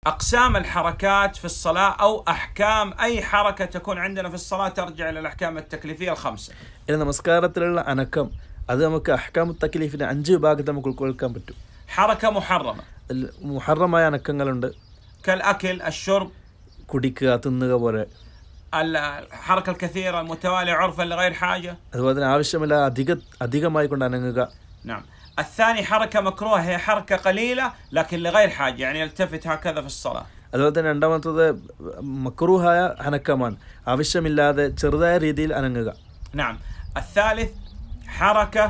أقسام الحركات في الصلاة أو أحكام أي حركة تكون عندنا في الصلاة ترجع إلى الأحكام التكليفية الخمسة ഇനി നമസ്കാരത്തിലുള്ള അനക്കം അത് നമുക്ക് അഹ്കാമു തക്ലീഫിന്റെ അഞ്ച് വിഭാഗത്തെ നമുക്ക് ഉൾക്കൊള്ളിക്കാൻ പറ്റും حركة محرمة അതിൽ മുഹറമായ അനക്കങ്ങളുണ്ട് كالأكل الشرب കുടിക്കുക തിന്നുക പോലെ الحركة الكثيرة المتوالية عرفا لغير حاجة അതുപോലെ തന്നെ ആവശ്യമില്ല അധിക അധികമായി കൊണ്ട് അനങ്ങുക نعم الثاني حركة مكروهة هي حركة قليلة لكن لغير حاجة يعني يلتفت هكذا في الصلاة അതുപോലെ തന്നെ രണ്ടാമത്തത് മക്രൂഹായ അനക്കമാണ് ആവശ്യമില്ലാതെ ചെറുതായ രീതിയിൽ അനങ്ങുക نعم الثالث حركة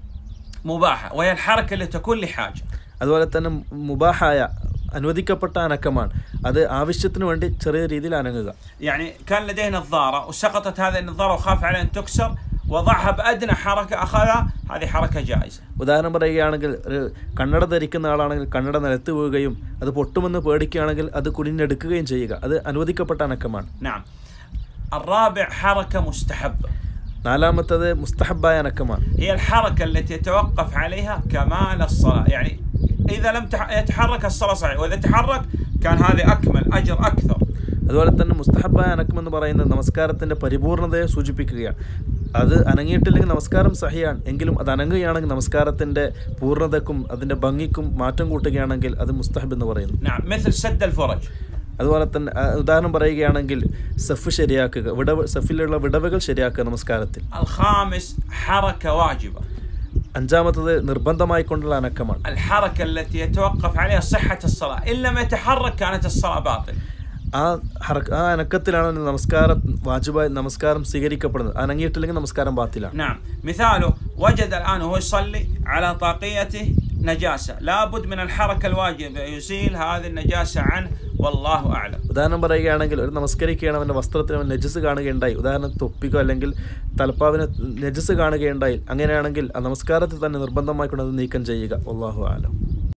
مباحة وهي الحركة اللي تكون لحاجة അതുപോലെ തന്നെ മുബാഹായ അനുവദിക്കപ്പെട്ട അനക്കമാണ് അത് ആവശ്യത്തിന് വേണ്ടി ചെറിയ രീതിയിൽ അനങ്ങുക يعني كان لديه نظارة وسقطت هذه النظارة وخاف عليها أن تكسر وضعها بأدنى حركة أخذها هذه حركة جائزة ഉദാഹരണം പറയുകയാണെങ്കിൽ ഒരു കണ്ണട ധരിക്കുന്ന ആളാണെങ്കിൽ കണ്ണട നിലത്ത് വീഴുകയും അത് പൊട്ടുമെന്ന് പേടിക്കുകയാണെങ്കിൽ അത് കുനിഞ്ഞെടുക്കുകയും ചെയ്യുക അത് അനുവദിക്കപ്പെട്ട അനക്കമാണ് نعم الرابع حركة مستحبة നാലാമത്തത് മുസ്തഹബായ അനക്കമാണ് هي الحركة التي يتوقف عليها كمال الصلاة يعني إذا لم تح- يتحرك الصلاة صحيح وإذا تحرك كان هذه أكمل أجر أكثر അതുപോലെ തന്നെ മുസ്തഹബായ അനക്കം എന്ന് പറയുന്നത് നമസ്കാരത്തിന്റെ പരിപൂർണതയെ സൂചിപ്പിക്കുകയാണ് അത് അനങ്ങിയിട്ടില്ലെങ്കിൽ നമസ്കാരം സഹിയാണ് എങ്കിലും അത് അനങ്ങുകയാണെങ്കിൽ നമസ്കാരത്തിന്റെ പൂർണ്ണതക്കും അതിന്റെ ഭംഗിക്കും മാറ്റം കൂട്ടുകയാണെങ്കിൽ അത് മുസ്തഹബ് എന്ന് പറയുന്നു نعم مثل سد الفرج അതുപോലെ തന്നെ ആ, ഉദാഹരണം പറയുകയാണെങ്കിൽ സഫ് ശരിയാക്കുക വിടവ് സഫിലുള്ള വിടവുകൾ ശരിയാക്കുക നമസ്കാരത്തിൽ الخامس حركة واجبة അഞ്ചാമത്തത് നിർബന്ധമായിക്കൊണ്ടുള്ള അനക്കമാണ് الحركة التي يتوقف عليها صحة الصلاة إن لم يتحرك كانت الصلاة باطل ആ ഹറ- ആ അനക്കത്തിലാണ് നമസ്കാരം വാജിബായി നമസ്കാരം സ്വീകരിക്കപ്പെടുന്നത് അനങ്ങിയിട്ടില്ലെങ്കിൽ നമസ്കാരം ബാത്തിലാണ് نعم مثاله وجد الآن وهو يصلي على طاقيته نجاسة لابد من الحركة الواجبة يزيل هذه النجاسة عنه والله أعلم ഉദാഹരണം പറയുകയാണെങ്കിൽ ഒരു നമസ്കരിക്കുകയാണ് അവൻ്റെ വസ്ത്രത്തിന് അവൻ നജസ് കാണുകയുണ്ടായി ഉദാഹരണം തൊപ്പിക്കോ അല്ലെങ്കിൽ തലപ്പാവിന് നജസ് കാണുകയുണ്ടായി അങ്ങനെയാണെങ്കിൽ ആ നമസ്കാരത്തിൽ തന്നെ നിർബന്ധമായിക്കൊണ്ട് അത് നീക്കം ചെയ്യുക അള്ളാഹു ആലം